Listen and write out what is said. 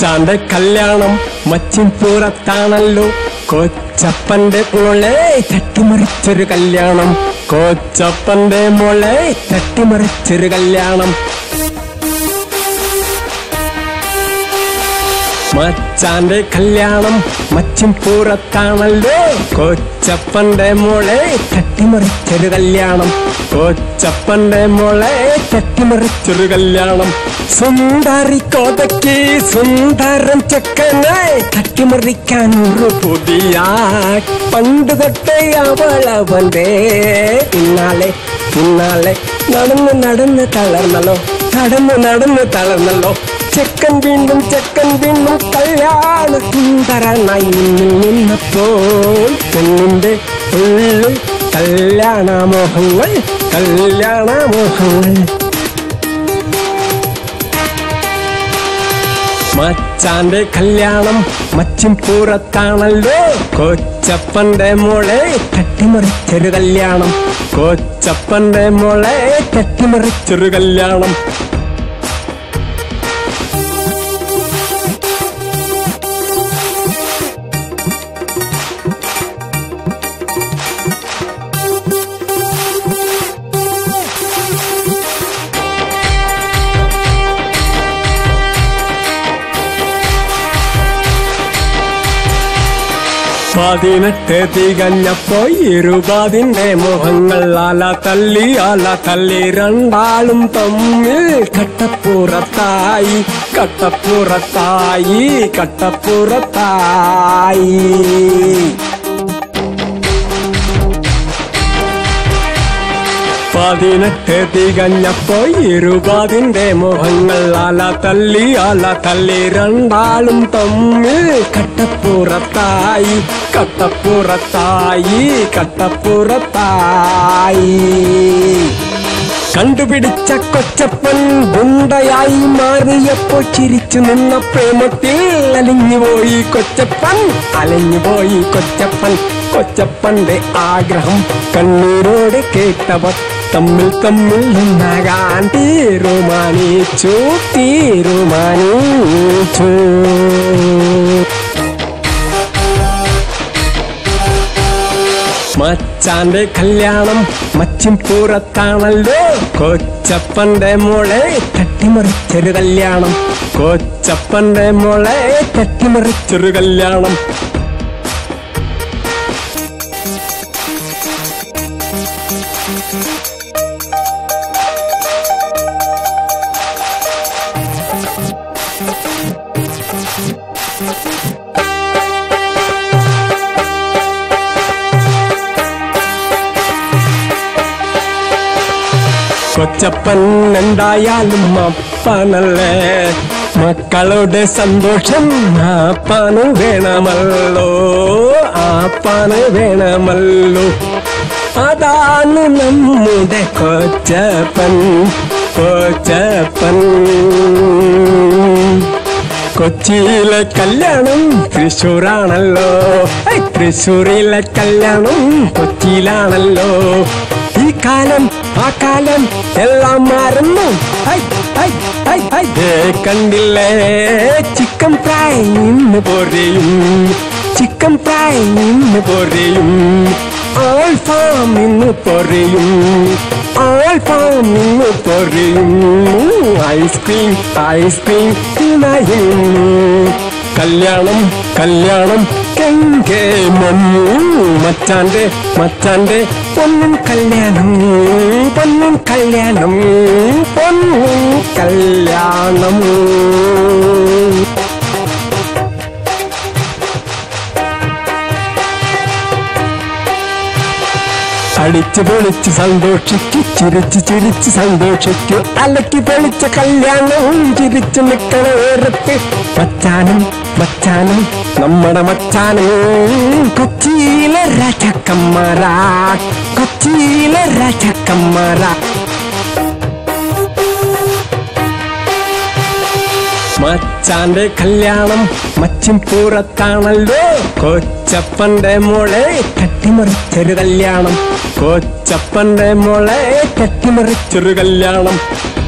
മച്ചാന്റെ കല്യാണം മച്ചിൻ പൂരത്താണല്ലോ കൊച്ചപ്പന്റെ മോളെ തട്ടിമറിച്ചൊരു കല്യാണം കൊച്ചപ്പന്റെ മോളെ തട്ടിമറിച്ചൊരു കല്യാണം മച്ചാന്റെ കല്യാണം മച്ചിൻ പൂരത്താണല്ലോ കൊച്ചപ്പന്റെ മോളെ തട്ടിമറിച്ചൊരു കല്യാണം കൊച്ചപ്പന്റെ മോളെ തട്ടിമറിച്ചൊരു കല്യാണം സുന്ദരി കോതയ്ക്ക് സുന്ദരം ചെക്കനെ തട്ടിമറിക്കാൻ ഒരു പുതിയ പണ്ട് തൊട്ടേ അവളവന്റെ പിന്നാലെ പിന്നാലെ നടന്ന് നടന്ന് തളർന്നല്ലോ നടന്ന് നടന്ന് തളർന്നല്ലോ ചെക്കൻ വീണ്ടും ചെക്കൻ വീണ്ടും കല്യാണ സുന്ദരനായി മുന്നിൽ നിന്നപ്പോൾ പെണ്ണിന്റെ ഉള്ളിൽ കല്യാണ മോഹങ്ങൾ കല്യാണ മോഹങ്ങൾ മച്ചാന്റെ കല്യാണം മച്ചിൻ പൂരത്താണല്ലോ കൊച്ചപ്പന്റെ മോളെ തട്ടിമറിച്ചൊരു കല്യാണം കൊച്ചപ്പന്റെ മോളെ തട്ടിമറിച്ചൊരു കല്യാണം പതിനെട്ട് തികഞ്ഞപ്പോ ഇരുപതിന്റെ മുഖങ്ങൾ അല തല്ലി അല തല്ലി രണ്ടാളും തമ്മിൽ കട്ടപ്പുറത്തായി കട്ടപ്പുറത്തായി കട്ടപ്പുറത്തായി പതിനെട്ട് തികഞ്ഞപ്പോ ഇരുപതിന്റെ മുഖങ്ങൾ അല തല്ലി അല തല്ലി രണ്ടാളും തമ്മിൽ കട്ടപ്പുറത്തായി കട്ടപ്പുറത്തായി കട്ടപ്പുറത്തായി കണ്ടുപിടിച്ച കൊച്ചപ്പൻ ഗുണ്ടയായി മാറിയപ്പോ ചിരിച്ചു നിന്ന പ്രേമത്തിൽ അലിഞ്ഞുപോയി കൊച്ചപ്പൻ അലിഞ്ഞുപോയി കൊച്ചപ്പൻ കൊച്ചപ്പന്റെ ആഗ്രഹം കണ്ണീരോട് കേട്ടവർ തമ്മിൽ തമ്മിൽ നിന്നാകാൻ തീരുമാനിച്ചു തീരുമാനിച്ചു മച്ചാന്റെ കല്യാണം മച്ചിൻ പൂരത്താണല്ലോ കൊച്ചപ്പന്റെ മോളെ തട്ടിമറിച്ചൊരു കല്യാണം കൊച്ചപ്പന്റെ മോളെ തട്ടിമറിച്ചൊരു കല്യാണം കൊച്ചപ്പൻ എന്തായാലും അപ്പനല്ലേ മക്കളുടെ സന്തോഷം ആപ്പാന് വേണമല്ലോ ആപ്പാന് വേണമല്ലോ അതാണ് നമ്മുടെ കൊച്ചപ്പൻ കൊച്ചപ്പൻ കൊച്ചിയിലെ കല്യാണം തൃശ്ശൂരാണല്ലോ ഐ, തൃശ്ശൂരിലെ കല്യാണം കൊച്ചിയിലാണല്ലോ ഈ കാലം ആ കാലം എല്ലാം മാറുന്നു ഐ, ഐ, ഐ, ഐ. ദേ കണ്ടില്ലേ ചിക്കൻ ഫ്രൈ നിന്ന് പൊരിയും ചിക്കൻ ഫ്രൈ നിന്ന് പൊരിയും ആൽഫാം നിന്ന് പൊരിയും ആൽഫാം നിന്ന് പൊരിയും ഐസ്ക്രീം ഐസ്ക്രീം തിന്നയും കല്യാണം കല്യാണം കെങ്കേ മഞ്ഞു മച്ചാന്റെ മച്ചാന്റെ പൊന്നും കല്യാണം പൊന്നും കല്യാണം പൊന്നും കല്യാണം അടിച്ചു പൊളിച്ച് സന്തോഷിക്കു ചിരിച്ച് ചിരിച്ച് സന്തോഷിക്കു അലക്കി പൊളിച്ച കല്യാണവും ചിരിച്ചു നിൽക്കണ നേരത്ത് മച്ചാനും മച്ചാനും നമ്മുടെ മച്ചാനും കൊച്ചിയിലെ രാജാക്കന്മാരാ കൊച്ചിയിലെ രാജാക്കന്മാരാ മച്ചാന്റെ കല്യാണം മച്ചിൻ പൂരത്താണല്ലോ കൊച്ചപ്പന്റെ മോളെ തട്ടിമറിച്ചൊരു കല്യാണം കൊച്ചപ്പന്റെ മോളെ തട്ടിമറിച്ചൊരു കല്യാണം